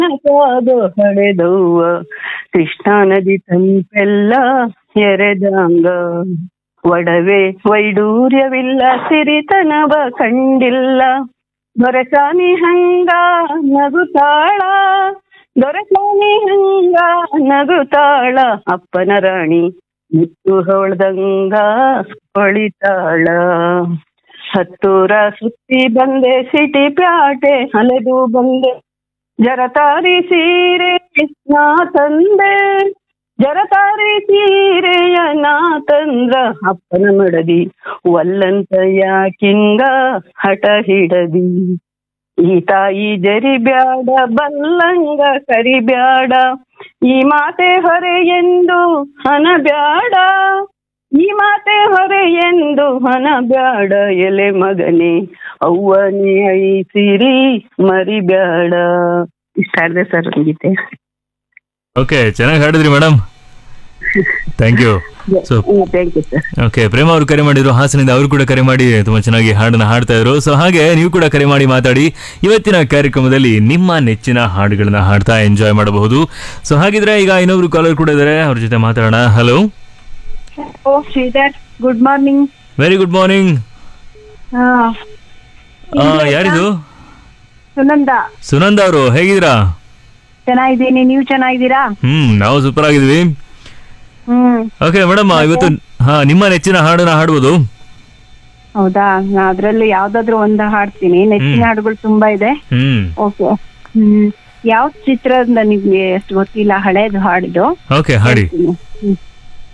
ಕಾದು ಹಡೆದವ್ವ ಕೃಷ್ಣಾ ನದಿ ತಂಪೆಲ್ಲ ಎರೆದಂಗ ಒಡವೆ ವೈಡೂರ್ಯವಿಲ್ಲ ಸಿರಿತನವ ಕಂಡಿಲ್ಲ ದೊರೆಸಾನಿ ಹಂಗ ನಗುತ್ತಾಳ ದೊರೆಸಾನಿ ಹಂಗ ನಗುತ್ತಾಳ ಅಪ್ಪನ ರಾಣಿ ಮುತ್ತು ಹೊಳ್ದಂಗ ಹೊಳಿತಾಳ ಹತ್ತೂರ ಸುತ್ತಿ ಬಂದೆ ಸಿಟಿ ಪ್ಯಾಟೆ ಅಲೆದು ಬಂದೆ ಜರತಾರಿ ಸೀರೆ ನಾ ತಂದೆ ಜರತಾರಿ ಸೀರೆಯ ನಾ ತಂದ್ರ ಅಪ್ಪನ ಮಡದಿ ಒಲ್ಲಂತ ಯಾಕಿಂಗ ಹಠ ಹಿಡದಿ ಈ ತಾಯಿ ಜರಿಬ್ಯಾಡ ಬಲ್ಲಂಗ ಕರಿಬ್ಯಾಡ ಈ ಮಾತೆ ಹೊರೆ ಎಂದು ಹನ ಬ್ಯಾಡ ಈ ಮಾತೆ ಹೊರೆ ಎಂದು ಹನ ಬ್ಯಾಡ ಎಲೆ ಮಗನೇ ಅವ್ವನೇ ಐಸಿರಿ ಮರಿಬ್ಯಾಡ ಇಷ್ಟ ಆದ್ರೆ ಸರ್ ಗೀತೆ ಓಕೆ ಚೆನ್ನಾಗಿ ಹಾಡಿದ್ರಿ madam thank you so thank you sir okay Prema ಅವರು ಕರೆ ಮಾಡಿದ್ರು ಹಾಸನದಿಂದ ಅವರು ಕೂಡ ಕರೆ ಮಾಡಿ ತುಂಬಾ ಚೆನ್ನಾಗಿ ಹಾಡನ್ನ ಹಾಡ್ತಾ ಇದ್ರು ಸೊ ಹಾಗೆ ನೀವು ಕೂಡ ಕರೆ ಮಾಡಿ ಮಾತಾಡಿ ಇವತ್ತಿನ ಕಾರ್ಯಕ್ರಮದಲ್ಲಿ ನಿಮ್ಮ ನೆಚ್ಚಿನ ಹಾಡುಗಳನ್ನ ಹಾಡ್ತಾ ಎಂಜಾಯ್ ಮಾಡಬಹುದು ಸೊ ಹಾಗಿದ್ರೆ ಈಗ ಇನ್ನೊಬ್ರು ಕಾಲರ್ ಕೂಡ ಇದ್ದಾರೆ ಅವ್ರ ಜೊತೆ ಮಾತಾಡೋಣ hello oh Sridhar good morning very good morning ಯಾರಿದು ಸುನಂದ ಸುನಂದ ಅವರು ಹೇಗಿದ್ದೀರಾ ಚೆನ್ನಾಗಿದ್ದೀನಿ ನೀವು ಚೆನ್ನಾಗಿದ್ದೀರಾ ಹ್ಮ್ ನಾವು ಸೂಪರ್ ಆಗಿದ್ವಿ ಹ್ಮ್ ಓಕೆ ಮೇಡಮ್ ಇವತ್ತು ಹಾ ನಿಮ್ಮ ನೆಚ್ಚಿನ ಹಾಡನ್ನ ಹಾಡ್ಬೋದು ಹೌದಾ ನಾ ಅದ್ರಲ್ಲಿ ಯಾವ್ದಾದ್ರು ಒಂದು ಹಾಡ್ತೀನಿ ನೆಚ್ಚಿನ ಹ್ಮ್. ಹಾಡುಗಳು ತುಂಬಾ ಇದೆ ಹ್ಮ್ ಓಕೆ ಹ್ಮ್ ಯಾವ ಚಿತ್ರದಿಂದ ನಿಮ್ಗೆ ಅಷ್ಟು ಗೊತ್ತಿಲ್ಲ ಹಳೇದು ಹಾಡಿದ್ದು ಓಕೆ ಹಾಡಿ ಹೇಳ್ತೀನಿ. ಹ್ಮ್.